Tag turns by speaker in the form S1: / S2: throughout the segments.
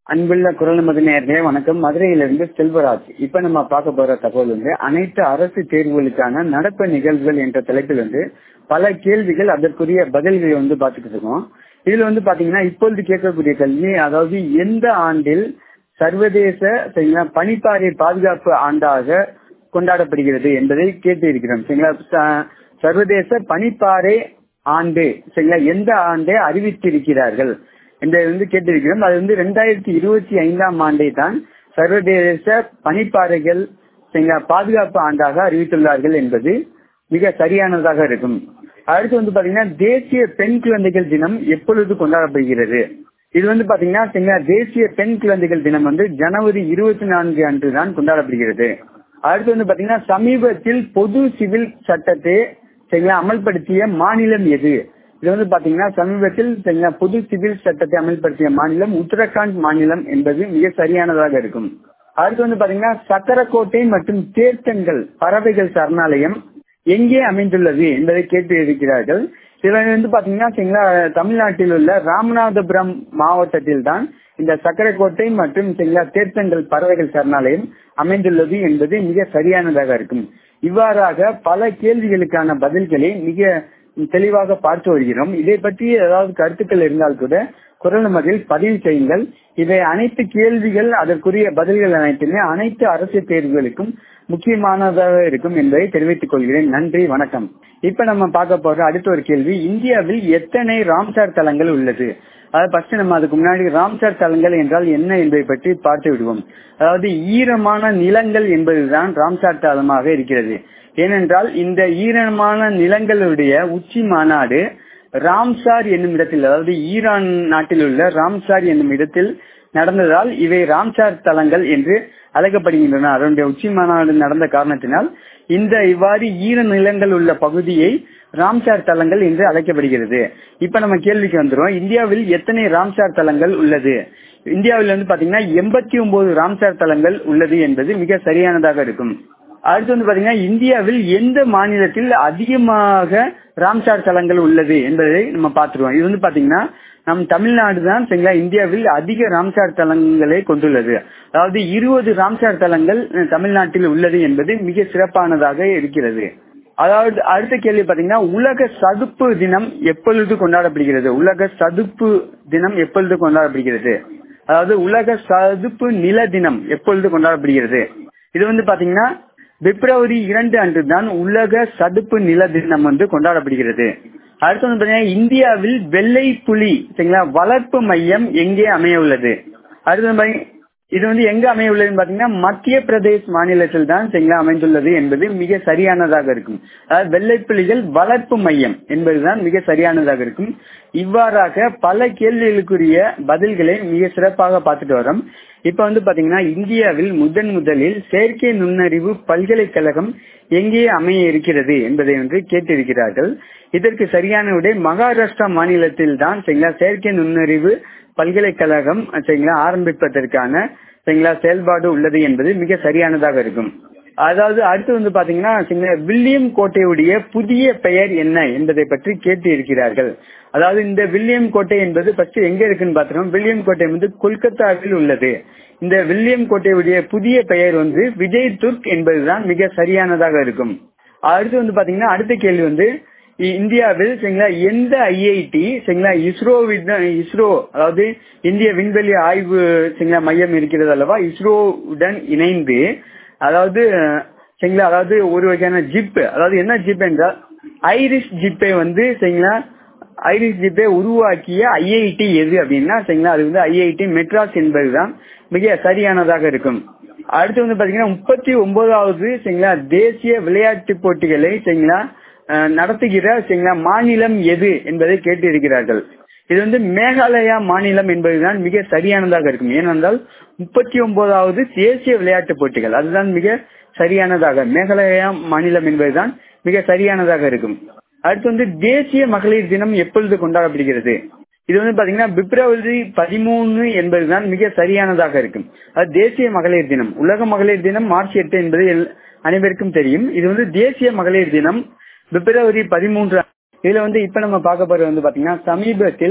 S1: அன்புள்ள குரல் மது நேர்களே வணக்கம் மதுரையிலிருந்து செல்வராஜ் இப்ப நம்ம பார்க்க போற தகவல் வந்து அனைத்து அரசு தேர்வுகளுக்கான நடப்பு நிகழ்வுகள் என்ற தலைப்பில் வந்து பல கேள்விகள் அதற்குரிய பதில்களை வந்து பார்த்துட்டு இருக்கோம் இதுல வந்து பாத்தீங்கன்னா இப்பொழுது கேட்கக்கூடிய கல்வி அதாவது எந்த ஆண்டில் சர்வதேச சரிங்களா பனிப்பாறை பாதுகாப்பு ஆண்டாக கொண்டாடப்படுகிறது என்பதை கேட்டு இருக்கிறோம் சரிங்களா ச- சர்வதேச பனிப்பாறை ஆண்டு சரிங்களா எந்த ஆண்டை அறிவித்திருக்கிறார்கள் என்பதை வந்து கேட்டிருக்கிறோம் அது வந்து ரெண்டாயிரத்தி இருபத்தி ஐந்தாம் ஆண்டை தான் சர்வதேச பனிப்பாறைகள் சரிங்களா பாதுகாப்பு ஆண்டாக அறிவித்துள்ளார்கள் என்பது மிக சரியானதாக இருக்கும் அடுத்து வந்து பாத்தீங்கன்னா தேசிய பெண் குழந்தைகள் தினம் எப்பொழுது கொண்டாடப்படுகிறது இது வந்து பாத்தீங்கன்னா சரிங்களா தேசிய பெண் குழந்தைகள் தினம் வந்து ஜனவரி இருபத்தி நான்கு அன்று தான் கொண்டாடப்படுகிறது அடுத்து வந்து பாத்தீங்கன்னா சமீபத்தில் பொது சிவில் சட்டத்தை சரிங்களா அமல்படுத்திய மாநிலம் எது இது வந்து பாத்தீங்கன்னா சமீபத்தில் சரிங்களா பொது சிவில் சட்டத்தை அமல்படுத்திய மாநிலம் உத்தரகாண்ட் மாநிலம் என்பது மிக சரியானதாக இருக்கும் அடுத்து வந்து பாத்தீங்கன்னா சக்கரக்கோட்டை மற்றும் தேர்த்தங்கள் பறவைகள் சரணாலயம் எங்கே அமைந்துள்ளது என்பதை கேட்டு இருக்கிறார்கள் இதுல வந்து பாத்தீங்கன்னா சரிங்களா தமிழ்நாட்டில் உள்ள ராமநாதபுரம் மாவட்டத்தில் தான் இந்த சக்கரக்கோட்டை மற்றும் சரிங்களா தேர்த்தங்கள் பறவைகள் சரணாலயம் அமைந்துள்ளது என்பது மிக சரியானதாக இருக்கும் இவ்வாறாக பல கேள்விகளுக்கான பதில்களை மிக தெளிவாக பார்த்து வருகிறோம் இதை பற்றி ஏதாவது கருத்துக்கள் இருந்தால் கூட குரல் மதில் பதிவு செய்யுங்கள் இவை அனைத்து கேள்விகள் அதற்குரிய பதில்கள் அனைத்துமே அனைத்து அரசு தேர்வுகளுக்கும் முக்கியமானதாக இருக்கும் என்பதை தெரிவித்துக் கொள்கிறேன் நன்றி வணக்கம் இப்ப நம்ம பார்க்க போற அடுத்த ஒரு கேள்வி இந்தியாவில் எத்தனை ராம்சார் தலங்கள் உள்ளது அதாவது ஃபர்ஸ்ட் நம்ம அதுக்கு முன்னாடி ராம்சார் தலங்கள் என்றால் என்ன என்பதை பற்றி பார்த்து விடுவோம் அதாவது ஈரமான நிலங்கள் என்பதுதான் ராம்சார் தலமாக இருக்கிறது ஏனென்றால் இந்த ஈரமான நிலங்களுடைய உச்சி மாநாடு ராம்சார் என்னும் இடத்தில் அதாவது ஈரான் நாட்டில் உள்ள ராம்சார் என்னும் இடத்தில் நடந்ததால் இவை ராம்சார் தலங்கள் என்று அழைக்கப்படுகின்றன அதனுடைய உச்சி மாநாடு நடந்த காரணத்தினால் இந்த இவ்வாறு ஈர நிலங்கள் உள்ள பகுதியை ராம்சார் தலங்கள் என்று அழைக்கப்படுகிறது இப்ப நம்ம கேள்விக்கு வந்துரும் இந்தியாவில் எத்தனை ராம்சார் தலங்கள் உள்ளது இந்தியாவில் வந்து பாத்தீங்கன்னா எண்பத்தி ஒன்பது ராம்சார் தலங்கள் உள்ளது என்பது மிக சரியானதாக இருக்கும் அடுத்து வந்து பாத்தீங்கன்னா இந்தியாவில் எந்த மாநிலத்தில் அதிகமாக ராம்சார் தலங்கள் உள்ளது என்பதை நம்ம பார்த்துருவோம் இது வந்து பாத்தீங்கன்னா நம் தமிழ்நாடு தான் சரிங்களா இந்தியாவில் அதிக ராம்சார் தலங்களை கொண்டுள்ளது அதாவது இருபது ராம்சார் தலங்கள் அஹ், தமிழ்நாட்டில் உள்ளது என்பது மிக சிறப்பானதாக இருக்கிறது அதாவது அடுத்த கேள்வி பாத்தீங்கன்னா உலக சதுப்பு தினம் எப்பொழுது கொண்டாடப்படுகிறது உலக சதுப்பு தினம் எப்பொழுது கொண்டாடப்படுகிறது அதாவது உலக சதுப்பு நில தினம் எப்பொழுது கொண்டாடப்படுகிறது இது வந்து பாத்தீங்கன்னா பிப்ரவரி இரண்டு அன்று தான் உலக சதுப்பு நில தினம் வந்து கொண்டாடப்படுகிறது அடுத்து வந்து பாத்தீங்கன்னா இந்தியாவில் வெள்ளை புலி சரிங்களா வளர்ப்பு மையம் எங்கே அமைய உள்ளது அடுத்து வந்து பாத்தீங்கன்னா இது வந்து எங்க அமைய உள்ளதுன்னு பாத்தீங்கன்னா மத்திய பிரதேஷ் மாநிலத்தில் தான் சரிங்களா அமைந்துள்ளது என்பது மிக சரியானதாக இருக்கும் அதாவது வெள்ளை புலிகள் வளர்ப்பு மையம் என்பதுதான் மிக சரியானதாக இருக்கும் இவ்வாறாக பல கேள்விகளுக்குரிய பதில்களை மிக சிறப்பாக பார்த்துட்டு வரோம் இப்ப வந்து பாத்தீங்கன்னா இந்தியாவில் முதன் முதலில் செயற்கை நுண்ணறிவு பல்கலைக்கழகம் எங்கே அமைய இருக்கிறது என்பதை வந்து கேட்டிருக்கிறார்கள் இதற்கு சரியான விடை மகாராஷ்டிரா மாநிலத்தில் தான் சரிங்களா செயற்கை நுண்ணறிவு பல்கலைக்கழகம் சரிங்களா ஆரம்பிப்பதற்கான சரிங்களா செயல்பாடு உள்ளது என்பது மிக சரியானதாக இருக்கும் அதாவது அடுத்து வந்து பாத்தீங்கன்னா சரிங்களா, வில்லியம் கோட்டையுடைய புதிய பெயர் என்ன என்பதை பற்றி கேட்டு இருக்கிறார்கள் அதாவது இந்த வில்லியம் கோட்டை என்பது ஃபர்ஸ்ட் எங்க இருக்குன்னு பாத்துறோம் வில்லியம் கோட்டை வந்து கொல்கத்தாவில் உள்ளது இந்த வில்லியம் கோட்டையுடைய புதிய பெயர் வந்து விஜய் துர்க் என்பதுதான் மிக சரியானதாக இருக்கும் அடுத்து வந்து பாத்தீங்கன்னா அடுத்த கேள்வி வந்து இ- இந்தியாவில் சரிங்களா எந்த ஐஐடி சரிங்களா இஸ்ரோ இஸ்ரோ அதாவது இந்திய விண்வெளி ஆய்வு சரிங்களா மையம் இருக்கிறது அல்லவா இஸ்ரோவுடன் இணைந்து அதாவது சரிங்களா அதாவது ஒரு வகையான ஜிப் அதாவது என்ன ஜிப் என்றால் ஐரிஸ் ஜிப்பை வந்து சரிங்களா ஐரிஸ் ஜிப்பை உருவாக்கிய ஐஐடி எது அப்படின்னா சரிங்களா அது வந்து ஐஐடி மெட்ராஸ் என்பதுதான் மிக சரியானதாக இருக்கும் அடுத்து வந்து பாத்தீங்கன்னா முப்பத்தி ஒன்பதாவது சரிங்களா தேசிய விளையாட்டு போட்டிகளை சரிங்களா அஹ், நடத்துகிற சரிங்களா மாநிலம் எது என்பதை கேட்டு இருக்கிறார்கள் இது வந்து மேகாலயா மாநிலம் என்பதுதான் மிக சரியானதாக இருக்கும் ஏனென்றால் முப்பத்தி ஒன்பதாவது தேசிய விளையாட்டு போட்டிகள் அதுதான் மிக சரியானதாக மேகாலயா மாநிலம் என்பதுதான் மிக சரியானதாக இருக்கும் அடுத்து வந்து தேசிய மகளிர் தினம் எப்பொழுது கொண்டாடப்படுகிறது இது வந்து பாத்தீங்கன்னா பிப்ரவரி பதிமூணு என்பதுதான் மிக சரியானதாக இருக்கும் அது தேசிய மகளிர் தினம் உலக மகளிர் தினம் மார்ச் எட்டு என்பது எல்- அனைவருக்கும் தெரியும் இது வந்து தேசிய மகளிர் தினம் பிப்ரவரி பதிமூன்று இதுல வந்து இப்ப நம்ம பார்க்க போறது வந்து பாத்தீங்கன்னா சமீபத்தில்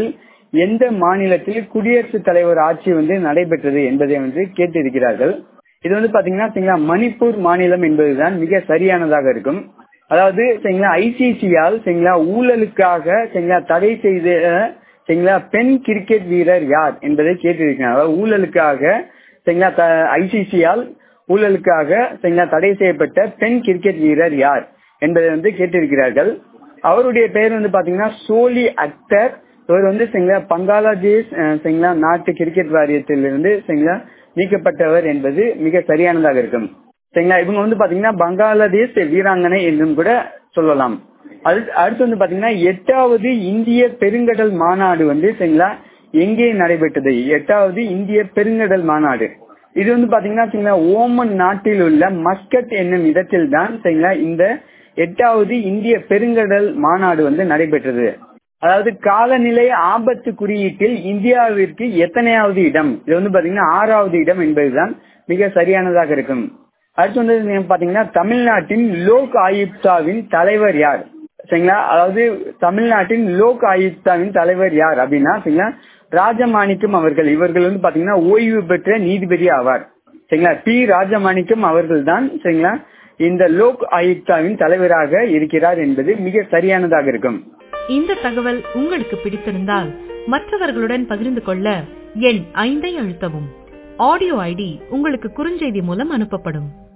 S1: எந்த மாநிலத்தில் குடியரசுத் தலைவர் ஆட்சி வந்து நடைபெற்றது என்பதை வந்து கேட்டிருக்கிறார்கள் இது வந்து பாத்தீங்கன்னா சரிங்களா மணிப்பூர் மாநிலம் என்பதுதான் மிக சரியானதாக இருக்கும் அதாவது சரிங்களா ஐசிசியால் சரிங்களா ஊழலுக்காக சரிங்களா தடை செய்த சரிங்களா பெண் கிரிக்கெட் வீரர் யார் என்பதை கேட்டிருக்கிறார் அதாவது ஊழலுக்காக சரிங்களா ஐசிசியால் ஊழலுக்காக சரிங்களா தடை செய்யப்பட்ட பெண் கிரிக்கெட் வீரர் யார் என்பதை வந்து கேட்டிருக்கிறார்கள் அவருடைய பெயர் வந்து பாத்தீங்கன்னா சோலி அக்தர் இவர் வந்து சரிங்களா பங்களாதேஷ் சரிங்களா நாட்டு கிரிக்கெட் வாரியத்திலிருந்து சரிங்களா நீக்கப்பட்டவர் என்பது மிக சரியானதாக இருக்கும் சரிங்களா இவங்க வந்து பாத்தீங்கன்னா பங்களாதேஷ் வீராங்கனை என்றும் கூட சொல்லலாம் அடுத்து வந்து பாத்தீங்கன்னா எட்டாவது இந்திய பெருங்கடல் மாநாடு வந்து சரிங்களா எங்கே நடைபெற்றது எட்டாவது இந்திய பெருங்கடல் மாநாடு இது வந்து பாத்தீங்கன்னா ஓமன் நாட்டில் உள்ள மஸ்கட் என்னும் இடத்தில் தான் சரிங்களா இந்த எட்டாவது இந்திய பெருங்கடல் மாநாடு வந்து நடைபெற்றது அதாவது காலநிலை ஆபத்து குறியீட்டில் இந்தியாவிற்கு எத்தனையாவது இடம் இது வந்து பாத்தீங்கன்னா ஆறாவது இடம் என்பதுதான் மிக சரியானதாக இருக்கும் அடுத்து வந்து பாத்தீங்கன்னா தமிழ்நாட்டின் லோக் ஆயுக்தாவின் தலைவர் யார் சரிங்களா அதாவது தமிழ்நாட்டின் லோக் ஆயுக்தாவின் தலைவர் யார் அப்படின்னா சரிங்களா ராஜமாணிக்கம் அவர்கள் இவர்கள் வந்து பாத்தீங்கன்னா ஓய்வு பெற்ற நீதிபதி ஆவார் சரிங்களா பி ராஜமாணிக்கம் அவர்கள் தான் சரிங்களா இந்த லோக் ஆயுக்தாவின் தலைவராக இருக்கிறார் என்பது மிக சரியானதாக இருக்கும்
S2: இந்த தகவல் உங்களுக்கு பிடித்திருந்தால் மற்றவர்களுடன் பகிர்ந்து கொள்ள எண் ஐந்தை அழுத்தவும் ஆடியோ ஐடி உங்களுக்கு குறுஞ்செய்தி மூலம் அனுப்பப்படும்